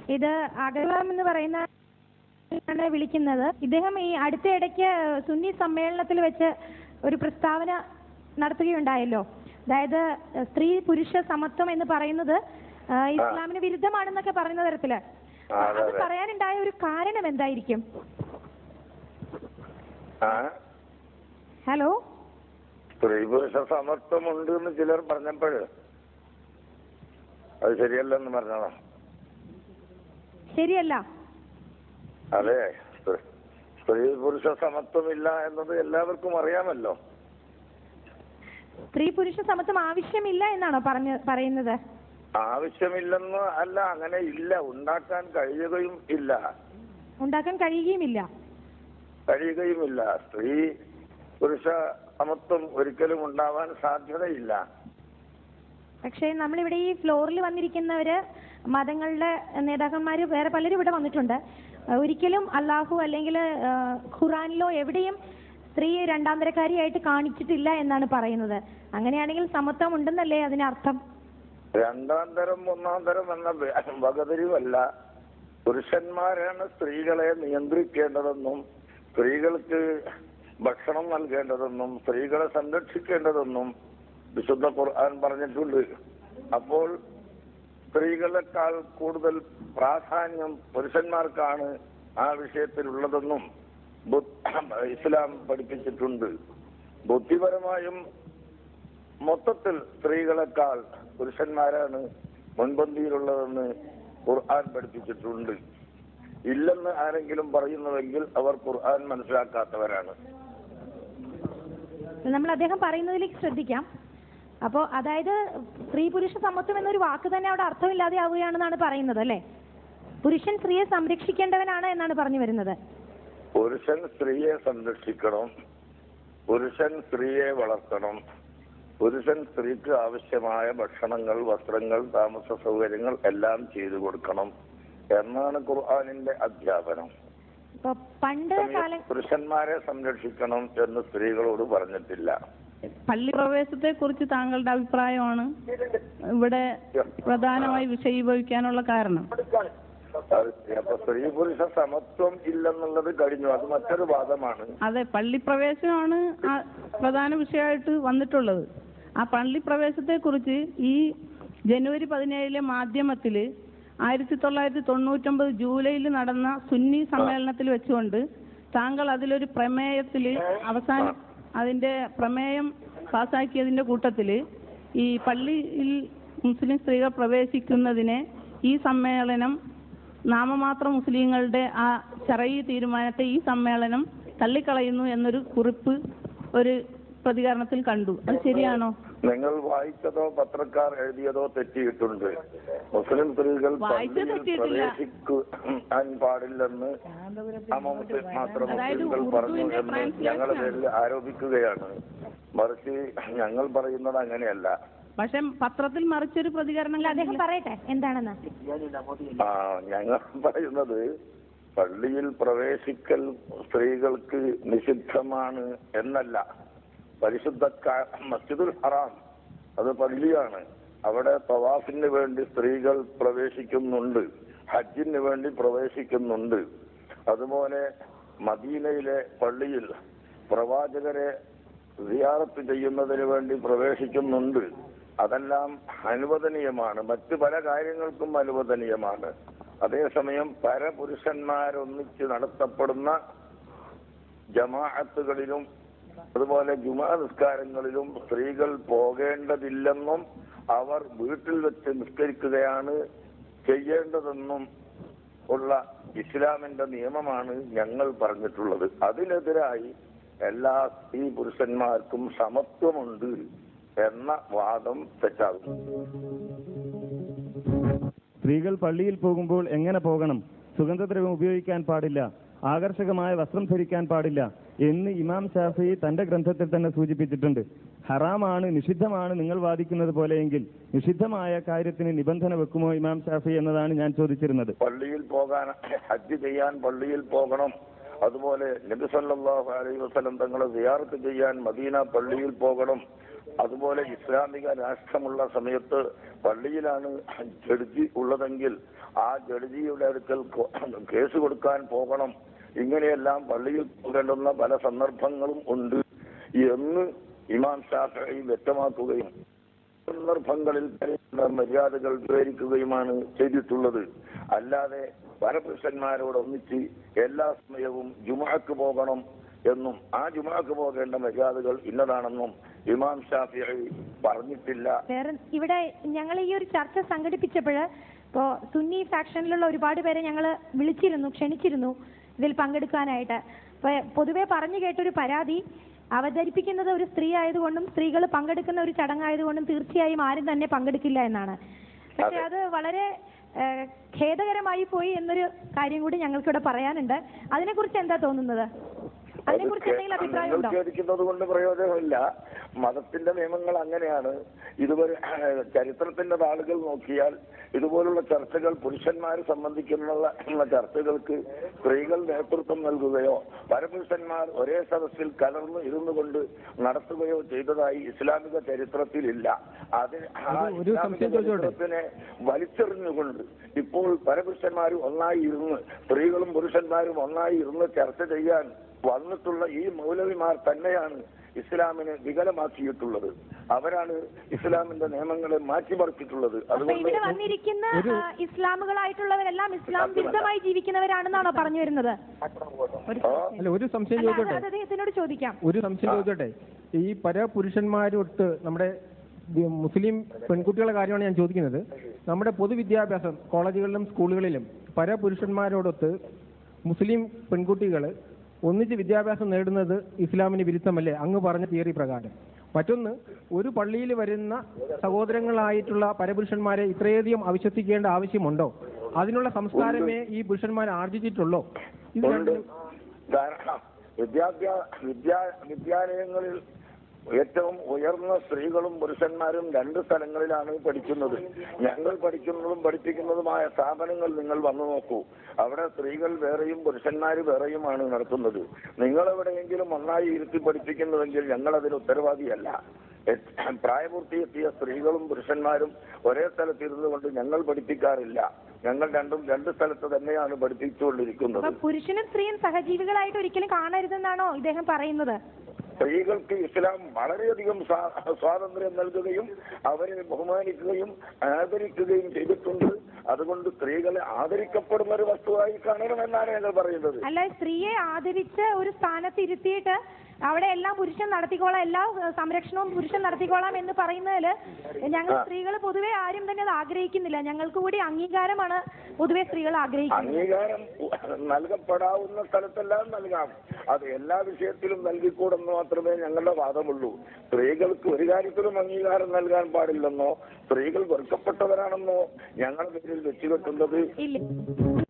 ഇത് അഗർവാം എന്ന് പറയുന്ന ആണ് വിളിക്കുന്നത് ഇദ്ദേഹം ഈ അടുത്ത ഇടയ്ക്ക് സുന്നി സമ്മേളനത്തിൽ വെച്ച് ഒരു പ്രസ്താവന നടത്തുകയുണ്ടായല്ലോ അതായത് സ്ത്രീ പുരുഷ സമത്വം എന്ന് പറയുന്നത് ആ, ഇസ്ലാമിന് വിരുദ്ധമാണെന്നൊക്കെ പറയുന്ന തരത്തില് ആ, അതെ, അത് അതെ. പറയാനുണ്ടായ ഒരു കാരണം എന്തായിരിക്കും ആ ഹലോ സ്ത്രീ പുരുഷ സമത്വമുണ്ട് എന്ന് ചിലർ പറഞ്ഞപ്പോഴ് അത് ശരിയല്ലെന്ന് പറഞ്ഞതാ ശരിയല്ല അതെ സ്ത്രീ- സ്ത്രീ പുരുഷ സമത്വമില്ല എന്നത് എല്ലാവർക്കും അറിയാമല്ലോ സ്ത്രീ പുരുഷ സമത്വം ആവശ്യമില്ല എന്നാണോ പറഞ്ഞ പറയുന്നത് ആവശ്യമില്ലെന്ന് അല്ല അങ്ങനെ ഇല്ല ഉണ്ടാക്കാൻ കഴിയുകയും ഇല്ല ഉണ്ടാക്കാൻ കഴിയുകയുമില്ല കഴിയുകയുമില്ല സ്ത്രീ പുരുഷ സമത്വം ഒരിക്കലും ഉണ്ടാവാൻ സാധ്യതയില്ല പക്ഷേ നമ്മളിവിടെ ഈ ഫ്ലോറിൽ വന്നിരിക്കുന്നവര് മതങ്ങളുടെ നേതാക്കന്മാർ വേറെ പലരും ഇവിടെ വന്നിട്ടുണ്ട് അഹ് ഒരിക്കലും അള്ളാഹു അല്ലെങ്കിൽ ഖുറാനിലോ എവിടെയും സ്ത്രീ രണ്ടാം തരക്കാരിയായിട്ട് കാണിച്ചിട്ടില്ല എന്നാണ് പറയുന്നത് അങ്ങനെയാണെങ്കിൽ സമത്വം ഉണ്ടെന്നല്ലേ അതിനർത്ഥം രണ്ടാം തരം ഒന്നാം തരം എന്ന വ- വകതിരിവല്ല പുരുഷന്മാരാണ് സ്ത്രീകളെ നിയന്ത്രിക്കേണ്ടതെന്നും സ്ത്രീകൾക്ക് ഭക്ഷണം നൽകേണ്ടതെന്നും സ്ത്രീകളെ സംരക്ഷിക്കേണ്ടതെന്നും വിശുദ്ധ ഖുർആൻ പറഞ്ഞിട്ടുണ്ട് അപ്പോൾ സ്ത്രീകളെക്കാൾ കൂടുതൽ പ്രാധാന്യം പുരുഷന്മാർക്കാണ് ആ വിഷയത്തിലുള്ളതെന്നും ബുദ്ധ- ഇസ്ലാം പഠിപ്പിച്ചിട്ടുണ്ട് ബുദ്ധിപരമായും മൊത്തത്തിൽ സ്ത്രീകളെക്കാൾ പുരുഷന്മാരാണ് മുൻപന്തിയിലുള്ളതെന്ന് ഖുർആൻ പഠിപ്പിച്ചിട്ടുണ്ട് ഇല്ലെന്ന് ആരെങ്കിലും പറയുന്നുവെങ്കിൽ അവർ ഖുർആൻ മനസ്സിലാക്കാത്തവരാണ് നമ്മൾ അദ്ദേഹം പറയുന്നതിലേക്ക് ശ്രദ്ധിക്കാം അപ്പോൾ അതായത് സ്ത്രീ പുരുഷ സമത്വം എന്നൊരു വാക്ക് തന്നെ അവിടെ അർത്ഥമില്ലാതെ ആവുകയാണെന്നാണ് പറയുന്നത് അല്ലേ പുരുഷൻ സ്ത്രീയെ സംരക്ഷിക്കേണ്ടവനാണ് എന്നാണ് പറഞ്ഞു വരുന്നത് പുരുഷൻ സ്ത്രീയെ സംരക്ഷിക്കണം പുരുഷൻ സ്ത്രീയെ വളർത്തണം പുരുഷൻ സ്ത്രീക്ക് ആവശ്യമായ ഭക്ഷണങ്ങൾ വസ്ത്രങ്ങൾ താമസ സൗകര്യങ്ങൾ എല്ലാം ചെയ്തു കൊടുക്കണം എന്നാണ് ഖുർആാനിന്റെ അധ്യാപനം ഇപ്പൊ പണ്ട് കാലം പുരുഷന്മാരെ സംരക്ഷിക്കണം എന്ന് സ്ത്രീകളോട് പറഞ്ഞിട്ടില്ല പള്ളി പ്രവേശത്തെ കുറിച്ച് താങ്കളുടെ അഭിപ്രായമാണ് ഇവിടെ പ്രധാനമായി വിഷയീഭവിക്കാനുള്ള കാരണം അത് അപ്പൊ സ്ത്രീ പുരുഷ സമത്വം ഇല്ലെന്നുള്ളത് കഴിഞ്ഞു അത് മറ്റൊരു വാദമാണ് അതെ പള്ളി പ്രവേശനമാണ് ആ പ്രധാന വിഷയമായിട്ട് വന്നിട്ടുള്ളത് ആ പള്ളി പ്രവേശത്തെ കുറിച്ച് ഈ ജനുവരി പതിനേഴിലെ മാധ്യമത്തില് ആയിരത്തി തൊള്ളായിരത്തി തൊണ്ണൂറ്റൊമ്പത് ജൂലൈയിൽ നടന്ന സുന്നി സമ്മേളനത്തിൽ വെച്ചുകൊണ്ട് താങ്കൾ അതിലൊരു പ്രമേയത്തില് അവസാനം അതിന്റെ പ്രമേയം പാസാക്കിയതിന്റെ കൂട്ടത്തില് ഈ പള്ളിയിൽ മുസ്ലിം സ്ത്രീകൾ പ്രവേശിക്കുന്നതിനെ ഈ സമ്മേളനം നാമമാത്ര മുസ്ലിങ്ങളുടെ ആ ചറയി തീരുമാനത്തെ ഈ സമ്മേളനം തള്ളിക്കളയുന്നു എന്നൊരു കുറിപ്പ് ഒരു പ്രതികരണത്തിൽ കണ്ടു അത് ശരിയാണോ നിങ്ങൾ വായിച്ചതോ പത്രക്കാർ എഴുതിയതോ തെറ്റിയിട്ടുണ്ട് മുസ്ലിം സ്ത്രീകൾ വായിച്ചത് പള്ളിയിൽ തെറ്റിയിട്ടില്ല. പ്രവേശിക്കാൻ പാടില്ലെന്ന് നാമമുസ്ലിം മാത്രം അതായത് മുസ്ലിങ്ങൾ പറഞ്ഞു ഉറുദുവിന്റെ എന്ന് translation ഞങ്ങളുടെ ആണ്. പേരിൽ ആരോപിക്കുകയാണ് മറിച്ച് ഞങ്ങൾ പറയുന്നത് അങ്ങനെയല്ല പക്ഷെ പത്രത്തിൽ മറിച്ചൊരു പ്രതികരണം അല്ല അദ്ദേഹം കണ്ടില്ല. പറയട്ടെ എന്താണെന്ന് ആ ഞങ്ങൾ പറയുന്നത് പള്ളിയിൽ പ്രവേശിക്കൽ സ്ത്രീകൾക്ക് നിഷിദ്ധമാണ് എന്നല്ല പരിശുദ്ധ ക- മസ്ജിദുൽ ഹറാം അത് പള്ളിയാണ് അവിടെ തവാഫിന് വേണ്ടി സ്ത്രീകൾ പ്രവേശിക്കുന്നുണ്ട് ഹജ്ജിന് വേണ്ടി പ്രവേശിക്കുന്നുണ്ട് അതുപോലെ മദീനയിലെ പള്ളിയിൽ പ്രവാചകരെ സിയാറത്ത് ചെയ്യുന്നതിന് വേണ്ടി പ്രവേശിക്കുന്നുണ്ട് അതെല്ലാം അനുവദനീയമാണ് മറ്റു പല കാര്യങ്ങൾക്കും അനുവദനീയമാണ് അതേസമയം പരപുരുഷന്മാരൊന്നിച്ച് നടത്തപ്പെടുന്ന ജമാഅത്തുകളിലും അതുപോലെ ജുമാ നിസ്കാരങ്ങളിലും സ്ത്രീകൾ പോകേണ്ടതില്ലെന്നും അവർ വീട്ടിൽ വെച്ച് നിസ്കരിക്കുകയാണ് ചെയ്യേണ്ടതെന്നും ഉള്ള ഇസ്ലാമിന്റെ നിയമമാണ് ഞങ്ങൾ പറഞ്ഞിട്ടുള്ളത് അതിനെതിരായി എല്ലാ സ്ത്രീ പുരുഷന്മാർക്കും സമത്വമുണ്ട് എന്ന വാദം തെറ്റാകും സ്ത്രീകൾ പള്ളിയിൽ പോകുമ്പോൾ എങ്ങനെ പോകണം സുഗന്ധദ്രവ്യം ഉപയോഗിക്കാൻ പാടില്ല ആകർഷകമായ വസ്ത്രം ധരിക്കാൻ പാടില്ല എന്ന് ഇമാം ഷാഫി തന്റെ ഗ്രന്ഥത്തിൽ തന്നെ സൂചിപ്പിച്ചിട്ടുണ്ട് ഹറാമാണ് നിഷിദ്ധമാണ് നിങ്ങൾ വാദിക്കുന്നത് പോലെയെങ്കിൽ നിഷിദ്ധമായ കാര്യത്തിന് നിബന്ധന വെക്കുമോ ഇമാം ഷാഫി എന്നതാണ് ഞാൻ ചോദിച്ചിരുന്നത് പള്ളിയിൽ പോകാൻ ഹജ്ജ് ചെയ്യാൻ പള്ളിയിൽ പോകണം അതുപോലെ നബി സല്ലല്ലാഹു അലൈഹി വസല്ലം തങ്ങളെ സിയാറത്ത് ചെയ്യാൻ മദീന പള്ളിയിൽ പോകണം അതുപോലെ ഇസ്ലാമിക രാഷ്ട്രമുള്ള സമയത്ത് പള്ളിയിലാണ് ജഡ്ജി ഉള്ളതെങ്കിൽ ആ ജഡ്ജിയുടെ അടുക്കൽ കൊ- കേസ് കൊടുക്കാൻ പോകണം ഇങ്ങനെയെല്ലാം പള്ളിയിൽ പോകേണ്ടുന്ന പല സന്ദർഭങ്ങളും ഉണ്ട് എന്ന് ഇമാം ഷാഫി വ്യക്തമാക്കുകയും സന്ദർഭങ്ങളിൽ പറയുന്ന മര്യാദകൾ വിവരിക്കുകയുമാണ് ചെയ്തിട്ടുള്ളത് അല്ലാതെ വരപുരുഷന്മാരോടൊന്നിച്ച് എല്ലാ സമയവും ജുമാക്ക് പോകണം എന്നും ആ ജുമാക്ക് പോകേണ്ട മര്യാദകൾ ഇന്നതാണെന്നും ഇമാം ഷാഫി പറഞ്ഞിട്ടില്ല വേറെ ഇവിടെ ഞങ്ങൾ ഈ ഒരു ചർച്ച സംഘടിപ്പിച്ചപ്പോൾ ഇപ്പോ സുന്നി ഫാക്ഷനിലുള്ള ഒരുപാട് പേരെ ഞങ്ങൾ വിളിച്ചിരുന്നു ക്ഷണിച്ചിരുന്നു ഇതിൽ പങ്കെടുക്കാനായിട്ട് അപ്പൊ പൊതുവെ പറഞ്ഞു കേട്ടൊരു പരാതി അവതരിപ്പിക്കുന്നത് ഒരു സ്ത്രീ ആയതുകൊണ്ടും സ്ത്രീകൾ പങ്കെടുക്കുന്ന ഒരു ചടങ്ങായതുകൊണ്ടും തീർച്ചയായും ആരും തന്നെ പങ്കെടുക്കില്ല എന്നാണ് പക്ഷെ അത് വളരെ ഏഹ്, ഖേദകരമായി പോയി എന്നൊരു കാര്യം കൂടി ഞങ്ങൾക്കിവിടെ പറയാനുണ്ട് അതിനെക്കുറിച്ച് എന്താ തോന്നുന്നത് അതിനെക്കുറിച്ച് എന്തെങ്കിലും അഭിപ്രായം ഉണ്ടോ നിഷേധിക്കുന്നത് കൊണ്ട് പ്രയോജനമില്ല മതത്തിന്റെ നിയമങ്ങൾ അങ്ങനെയാണ് ഇതുവരെ ഏഹ്, ചരിത്രത്തിന്റെ താളുകൾ നോക്കിയാൽ ഇതുപോലുള്ള ചർച്ചകൾ പുരുഷന്മാർ സംബന്ധിക്കുന്ന ഉള്ള ചർച്ചകൾക്ക് സ്ത്രീകൾ നേതൃത്വം നൽകുകയോ പരപുരുഷന്മാർ ഒരേ സദസ്സിൽ കലർന്ന് ഇരുന്നു കൊണ്ട് നടത്തുകയോ ചെയ്തതായി ഇസ്ലാമിക ചരിത്രത്തിലില്ല അതിന് ആ ഒരു- ഒരു ഇസ്ലാമിക സംശയം ചോദിച്ചോട്ടെ? ചരിത്രത്തിനെ വലിച്ചെറിഞ്ഞുകൊണ്ട് ഇപ്പോൾ പരപുരുഷന്മാരും ഒന്നായി ഇരുന്ന് സ്ത്രീകളും പുരുഷന്മാരും ഒന്നായി ഇരുന്ന് ചർച്ച ചെയ്യാൻ വന്നിട്ടുള്ള ഈ മൗലവിമാർ തന്നെയാണ് ഇസ്ലാമിനെ വികലമാക്കിയിട്ടുള്ളത് അവരാണ് ഇസ്ലാമിന്റെ നിയമങ്ങളെ മാറ്റിമറിച്ചിട്ടുള്ളത് അപ്പൊ അതുകൊണ്ട് ഇവിടെ വന്നിരിക്കുന്ന ആ, ഇസ്ലാമുകളായിട്ടുള്ളവരെല്ലാം ഇസ്ലാം വിരുദ്ധമായി ജീവിക്കുന്നവരാണെന്നാണോ പറഞ്ഞു വരുന്നത് ഒരു ആ, അല്ല ഒരു സംശയം അല്ല, അത് ചോദിച്ചോട്ടെ അത് അദ്ദേഹത്തിനോട് ചോദിക്കാം ഒരു സംശയം ചോദിച്ചോട്ടെ ഈ പരപുരുഷന്മാരൊട്ട് നമ്മുടെ വി- മുസ്ലിം പെൺകുട്ടികളുടെ കാര്യമാണ് ഞാൻ ചോദിക്കുന്നത് നമ്മുടെ പൊതുവിദ്യാഭ്യാസം കോളേജുകളിലും സ്കൂളുകളിലും പരപുരുഷന്മാരോടൊത്ത് മുസ്ലിം പെൺകുട്ടികൾ ഒന്നിച്ച് വിദ്യാഭ്യാസം നേടുന്നത് ഇസ്ലാമിന് വിരുദ്ധമല്ലേ അങ്ങ് പറഞ്ഞ തിയറി പ്രകാരം മറ്റൊന്ന് ഒരു പള്ളിയിൽ വരുന്ന സഹോദരങ്ങളായിട്ടുള്ള പരപുരുഷന്മാരെ ഇത്രയധികം അവിശ്വസിക്കേണ്ട ആവശ്യമുണ്ടോ അതിനുള്ള സംസ്കാരമേ ഈ പുരുഷന്മാർ ആർജിച്ചിട്ടുള്ളോ ഇത് ഉണ്ട് രണ്ടും ധാരാളം വിദ്യാഭ്യാ വിദ്യാ വിദ്യാലയങ്ങളിൽ ഏറ്റവും ഉയർന്ന സ്ത്രീകളും പുരുഷന്മാരും രണ്ട് സ്ഥലങ്ങളിലാണ് പഠിക്കുന്നത് ഞങ്ങൾ പഠിക്കുന്നതും പഠിപ്പിക്കുന്നതുമായ സ്ഥാപനങ്ങൾ നിങ്ങൾ വന്നു നോക്കൂ അവിടെ സ്ത്രീകൾ വേറെയും പുരുഷന്മാർ വേറെയുമാണ് നടത്തുന്നത് നിങ്ങൾ എവിടെയെങ്കിലും ഒന്നായി ഇരുത്തി പഠിപ്പിക്കുന്നുവെങ്കിൽ ഞങ്ങൾ അതിന് ഉത്തരവാദിയല്ല എ- പ്രായപൂർത്തിയെത്തിയ സ്ത്രീകളും പുരുഷന്മാരും ഒരേ സ്ഥലത്തിരുന്നു കൊണ്ട് ഞങ്ങൾ പഠിപ്പിക്കാറില്ല ഞങ്ങൾ രണ്ടും രണ്ട് സ്ഥലത്ത് തന്നെയാണ് പഠിപ്പിച്ചുകൊണ്ടിരിക്കുന്നത് അപ്പൊ പുരുഷനും സ്ത്രീയും സഹജീവികളായിട്ട് ഒരിക്കലും കാണരുതെന്നാണോ ഇദ്ദേഹം പറയുന്നത് സ്ത്രീകൾക്ക് ഇസ്ലാം വളരെയധികം സ്വാ- സ്വാതന്ത്ര്യം നൽകുകയും അവരെ ബഹുമാനിക്കുകയും ആദരിക്കുകയും ചെയ്തിട്ടുണ്ട് അതുകൊണ്ട് സ്ത്രീകളെ ആദരിക്കപ്പെടുന്ന ഒരു വസ്തുവായി കാണണമെന്നാണ് ഞങ്ങൾ പറയുന്നത് അല്ല സ്ത്രീയെ ആദരിച്ച് ഒരു സ്ഥാനത്ത് ഇരുത്തിയിട്ട് അവിടെ എല്ലാം പുരുഷൻ നടത്തിക്കോളാം എല്ലാ ഏഹ്, സംരക്ഷണവും പുരുഷൻ നടത്തിക്കോളാം എന്ന് പറയുന്നതിൽ ഞങ്ങൾ സ്ത്രീകൾ പൊതുവെ ആരും തന്നെ അത് ആഗ്രഹിക്കുന്നില്ല ഞങ്ങൾക്ക് കൂടി അംഗീകാരമാണ് പൊതുവെ സ്ത്രീകൾ ആഗ്രഹിക്കുന്നത് അംഗീകാരം നൽകപ്പെടാവുന്ന സ്ഥലത്തെല്ലാം നൽകാം അത് എല്ലാ വിഷയത്തിലും നൽകിക്കൂടെന്ന് മാത്രമേ ഞങ്ങളുടെ വാദമുള്ളൂ സ്ത്രീകൾക്ക് ഒരു കാര്യത്തിലും അംഗീകാരം നൽകാൻ പാടില്ലെന്നോ സ്ത്രീകൾ വെറുക്കപ്പെട്ടവരാണെന്നോ ഞങ്ങളുടെ പേരിൽ വെച്ചുകെട്ടുന്നത് ഇല്ല